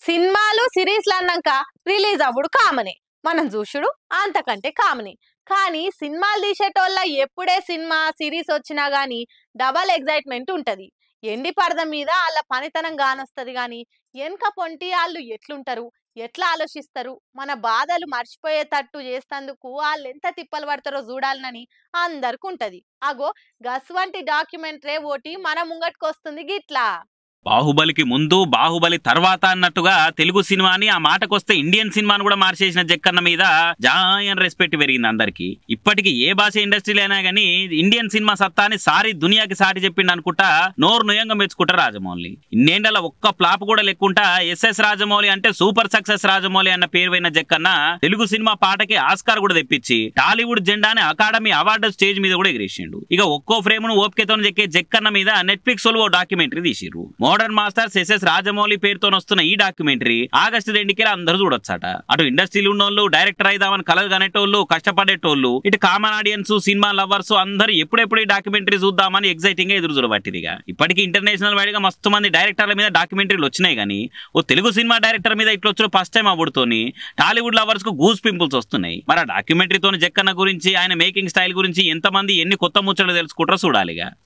సినిమాలు సిరీస్లు అన్నాక రిలీజ్ అవ్వడు కామనే మనం చూసుడు అంతకంటే కామనే కానీ సినిమాలు తీసేటోళ్ళ ఎప్పుడే సినిమా సిరీస్ వచ్చినా గానీ డబల్ ఎగ్జైట్మెంట్ ఉంటది ఎండి పరద మీద వాళ్ళ పనితనం గానొస్తది గాని వెనక పొంటి వాళ్ళు ఎట్లుంటారు ఎట్లా ఆలోచిస్తారు మన బాధలు మర్చిపోయేటట్టు చేస్తందుకు వాళ్ళు ఎంత తిప్పలు పడతారో చూడాలనని అందరికి ఉంటది అగో గస్ వంటి డాక్యుమెంటరీ ఓటి మన ముంగట్కి వస్తుంది గిట్లా బాహుబలికి ముందు బాహుబలి తర్వాత అన్నట్టుగా తెలుగు సినిమాని ఆ మాటకొస్తే ఇండియన్ సినిమాను కూడా మార్చేసిన జక్కన్న మీద జాయన్ రెస్పెక్ట్ పెరిగింది అందరికి ఇప్పటికి ఏ భాష ఇండస్ట్రీలో అయినా గానీ ఇండియన్ సినిమా సత్తాని సారి దునియాకి సాటి చెప్పిండు అనుకుంటా నోరు నుయంగా మెచ్చుకుంటారు రాజమౌళి ఇన్నేండల ఒక్క ఫ్లాప్ కూడా లెక్కుంటా ఎస్ఎస్ రాజమౌళి అంటే సూపర్ సక్సెస్ రాజమౌళి అన్న పేరు పోయిన జక్కన్న తెలుగు సినిమా పాటకి ఆస్కార్ కూడా తెప్పించి టాలీవుడ్ జెండాని అకాడమీ అవార్డు స్టేజ్ మీద కూడా ఎగిరేసిండు ఇక ఒక్కో ఫ్రేమ్ ను ఓపికతో చెక్కే జక్కన్న మీద నెట్ఫ్లిక్స్ ఓ డాక్యుమెంటరీ తీసిర్రు మోడర్న్ మాస్టర్స్ ఎస్ఎస్ రాజమౌళి పేరుతో వస్తున్న ఈ డాక్యుమెంటరీ ఆగస్టు రెండుకి అందరూ చూడొచ్చట అటు ఇండస్ట్రీలు ఉన్నోళ్ళు డైరెక్టర్ అయిదామని కలలు కనేటోళ్ళు కష్టపడేటోళ్ళు ఇటు కామన్ ఆడియన్స్ సినిమా లవర్స్ అందరూ ఎప్పుడెప్పుడు ఈ డాక్యుమెంటరీ చూద్దామని ఎగ్జైటింగ్ గా ఎదురు చూడబట్టిదిగా ఇప్పటికీ ఇంటర్నేషనల్ వైడ్ గా మస్తు మంది డైరెక్టర్ల మీద డాక్యుమెంటరీలు వచ్చినాయి కానీ ఓ తెలుగు సినిమా డైరెక్టర్ మీద ఇట్లా వచ్చిన ఫస్ట్ టైం అవ్వడుతోని టాలీవుడ్ లవర్స్ కు గూస్ పింపుల్స్ వస్తున్నాయి మరి ఆ డాక్యుమెంటరీతో జక్కన్న గురించి ఆయన మేకింగ్ స్టైల్ గురించి ఎంతమంది ఎన్ని కొత్త ముచ్చట్లు తెలుసుకుంటారో చూడాలిగా